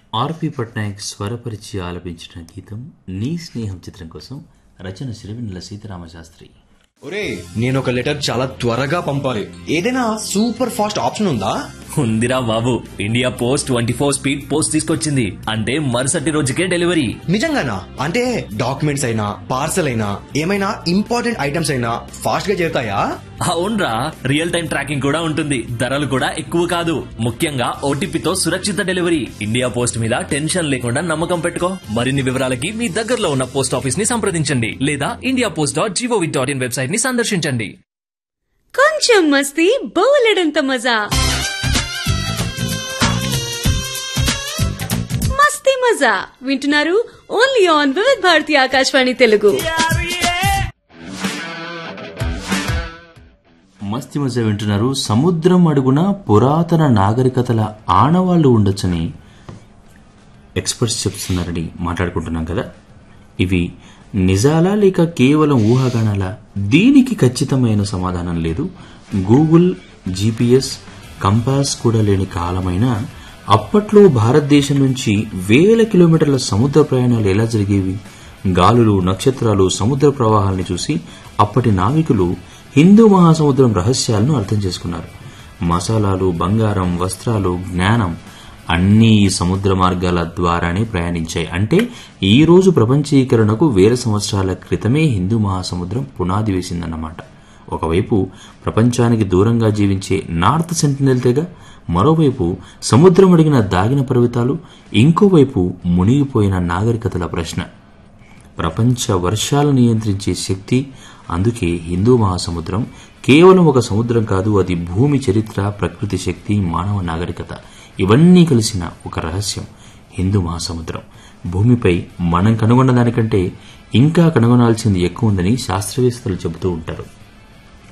ఆర్పి పట్నాయక్ స్వరపరిచి ఆలపించిన గీతం నీ స్నేహం చిత్రం కోసం రచన సిరివెన్నెల సీతారామశాస్త్రి ఒరే నేను ఒక లెటర్ చాలా త్వరగా పంపాలి ఏదైనా సూపర్ ఫాస్ట్ ఆప్షన్ ఉందా ఉందిరా బాబు India post twenty four speed post తీసుకొచ్చింది అంటే మరుసటి రోజుకే డెలివరీ నిజంగానా అంటే డాక్యుమెంట్స్ అయినా పార్సల్ అయినా ఏమైనా ఇంపార్టెంట్ ఐటమ్స్ అయినా ఫాస్ట్ గా చేరుతాయా అవునరా రియల్ టైం ట్రాకింగ్ కూడా ఉంటుంది ధరలు కూడా ఎక్కువ కాదు ముఖ్యంగా ఓటీపీతో సురక్షిత డెలివరీ ఇండియా పోస్ట్ మీద టెన్షన్ లేకుండా నమ్మకం పెట్టుకో మరిన్ని వివరాలకి మీ దగ్గరలో ఉన్న పోస్ట్ ఆఫీస్ ని సంప్రదించండి లేదా India post dot GOV dot in website ని సందర్శించండి కొంచెం మస్తీ బోలెడంత మజా మస్తీ మజా వింటున్నారు ఓన్లీ ఆన్ వివిధ్ భారతి ఆకాశవాణి తెలుగు మస్తి మజ వింటున్నారు సముద్రం అడుగున పురాతన నాగరికతల ఆనవాళ్లు ఉండొచ్చని ఎక్స్పర్ట్స్ చెప్తున్నారని మాట్లాడుకుంటున్నాం కదా ఇవి నిజాలా లేక కేవలం ఊహాగానాలా దీనికి ఖచ్చితమైన సమాధానం లేదు గూగుల్ జీపీఎస్ కంపాస్ కూడా లేని కాలమైన అప్పట్లో భారతదేశం నుంచి వేల కిలోమీటర్ల సముద్ర ప్రయాణాలు ఎలా జరిగేవి గాలులు నక్షత్రాలు సముద్ర ప్రవాహాల్ని చూసి అప్పటి నావికులు హిందూ మహాసముద్రం రహస్యాలను అర్థం చేసుకున్నారు మసాలాలు బంగారం వస్త్రాలు జ్ఞానం అన్నీ ఈ సముద్ర మార్గాల ద్వారానే ప్రయాణించాయి అంటే ఈ రోజు ప్రపంచీకరణకు వేల సంవత్సరాల క్రితమే హిందూ మహాసముద్రం పునాది వేసిందన్నమాట ఒకవైపు ప్రపంచానికి దూరంగా జీవించే నార్త్ సెంటినెల్ తెగ మరోవైపు సముద్రం అడిగిన దాగిన పర్వతాలు ఇంకోవైపు మునిగిపోయిన నాగరికతల ప్రశ్న ప్రపంచ వర్షాలు నియంత్రించే శక్తి అందుకే హిందూ మహాసముద్రం కేవలం ఒక సముద్రం కాదు అది భూమి చరిత్ర ప్రకృతి శక్తి మానవ నాగరికత ఇవన్నీ కలిసిన ఒక రహస్యం హిందూ మహాసముద్రం భూమిపై మనం కనుగొన్న దానికంటే ఇంకా కనుగొనాల్సింది ఎక్కువ ఉందని శాస్త్రవేత్తలు చెబుతూ ఉంటారు